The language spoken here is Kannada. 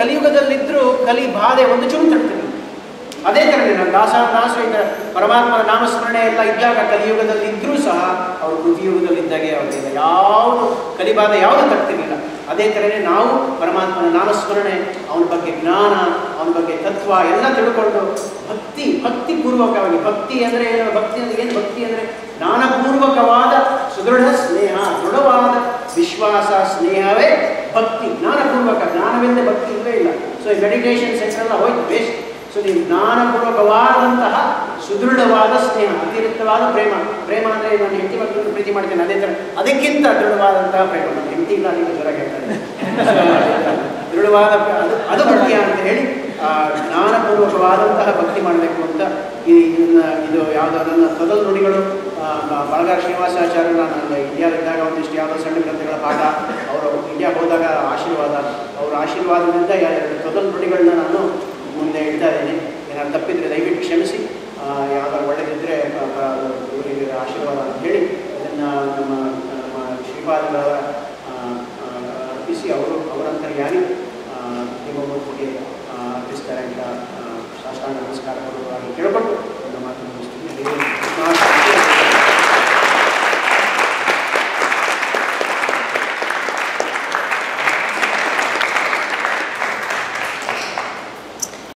ಕಲಿಯುಗದಲ್ಲಿದ್ದರೂ ಕಲಿ ಬಾಧೆ ಒಂದು ಚೂರು ತಡ್ತೀನಿ ಅದೇ ಥರನೇ ನಾನು ದಾಸ ದಾಸ ಈಗ ಪರಮಾತ್ಮನ ನಾಮಸ್ಮರಣೆ ಎಲ್ಲ ಇದ್ದಾಗ ಕಲಿಯುಗದಲ್ಲಿ ಇದ್ದರೂ ಸಹ ಅವರು ಕೃತಿಯುಗದಲ್ಲಿ ಇದ್ದಾಗೆ ಅವರಿಗೆ ಯಾವುದು ಕಲಿಬಾಧೆ ಯಾವುದು ತಡ್ತಿರ್ಲಿಲ್ಲ ಅದೇ ಥರನೇ ನಾವು ಪರಮಾತ್ಮನ ನಾಮಸ್ಮರಣೆ ಅವನ ಬಗ್ಗೆ ಜ್ಞಾನ ಅವನ ಬಗ್ಗೆ ತತ್ವ ಎಲ್ಲ ತಿಳ್ಕೊಂಡು ಭಕ್ತಿ ಭಕ್ತಿ ಪೂರ್ವಕವಾಗಿ ಭಕ್ತಿ ಅಂದರೆ ಏನು ಭಕ್ತಿ ಅಂದರೆ ಏನು ಭಕ್ತಿ ಅಂದರೆ ಜ್ಞಾನಪೂರ್ವಕವಾದ ಸುದೃಢ ಸ್ನೇಹ ದೃಢವಾದ ವಿಶ್ವಾಸ ಸ್ನೇಹವೇ ಭಕ್ತಿ ಜ್ಞಾನಪೂರ್ವಕ ಜ್ಞಾನವಿಲ್ಲದೆ ಭಕ್ತಿ ಇಲ್ಲವೇ ಇಲ್ಲ ಸೊ ಈ ಮೆಡಿಟೇಷನ್ ಸೆಂಟರ್ ಎಲ್ಲ ಹೋಯ್ತು ವೇಸ್ಟ್ ಸೊ ನೀವು ಜ್ಞಾನಪೂರ್ವಕವಾದಂತಹ ಸುದೃಢವಾದ ಸ್ನೇಹ ಅತಿರಿಕ್ತವಾದ ಪ್ರೇಮ ಪ್ರೇಮ ಅಂದರೆ ನಾನು ಹೆಂಡತಿ ಮಕ್ಕಳನ್ನು ಪ್ರೀತಿ ಮಾಡ್ತೇನೆ ಅದೇ ಥರ ಅದಕ್ಕಿಂತ ದೃಢವಾದಂತಹ ಪ್ರೇಮ ನನ್ನ ಹೆಂಡತಿ ಇಲ್ಲ ಅದಕ್ಕೆ ಜ್ವರ ಹೇಳ್ತಾರೆ ದೃಢವಾದ ಪ್ರ- ಅದು ಅದು ಮುಖ್ಯ ಅಂತ ಹೇಳಿ ಆ, ಜ್ಞಾನಪೂರ್ವಕವಾದಂತಹ ಭಕ್ತಿ ಮಾಡಬೇಕು ಅಂತ ಈ ಇದನ್ನ ಇದು ಯಾವುದೋ ನನ್ನ ತೊದಲು ನುಡಿಗಳು ಆ, ಬ- ಬಳಗಾರ ಶ್ರೀನಿವಾಸಾಚಾರ್ಯ ನಾನು ಇಂಡಿಯಾದಲ್ಲಿದ್ದಾಗ ಒಂದಿಷ್ಟು ಯಾವುದೋ ಸಣ್ಣ ಗ್ರಂಥಗಳ ಪಾಠ ಅವರು ಇಂಡಿಯಾ ಹೋದಾಗ ಆಶೀರ್ವಾದ ಅವರ ಆಶೀರ್ವಾದದಿಂದ ಎರಡು ತೊದಲು ನುಡಿಗಳನ್ನ ನಾನು ಮುಂದೆ ಇಡ್ತಾ ಇದ್ದೀನಿ ಏನಾದ್ರು ತಪ್ಪಿದ್ರೆ ದಯವಿಟ್ಟು ಕ್ಷಮಿಸಿ ಆ, ಯಾವ್ದಾದ್ರು ಒಳ್ಳೆದಿದ್ದರೆ ಇವರಿಗೆ ಆಶೀರ್ವಾದ ಅಂತ ಹೇಳಿ ಇದನ್ನು ನಮ್ಮ ನಮ್ಮ ಶ್ರೀಪಾದಗಳವರ ಆ, ಆ, ಅರ್ಪಿಸಿ ಅವರು ಅವರಂತರ್ಯಾಗಿ ಆ, ನಿಮ್ಮ ಮೂರ್ತಿಗೆ ಆ, ಅರ್ಪಿಸ್ತಾರೆ ಅಂತ ಆ, ಸಾಷ್ಟಾಂಗ ನಮಸ್ಕಾರ ಕೊಡುವುದಾಗಿ ಕೇಳಿಕೊಂಡು ನನ್ನ ಮಾತನ್ನು ಮುಗಿಸ್ತೀನಿ.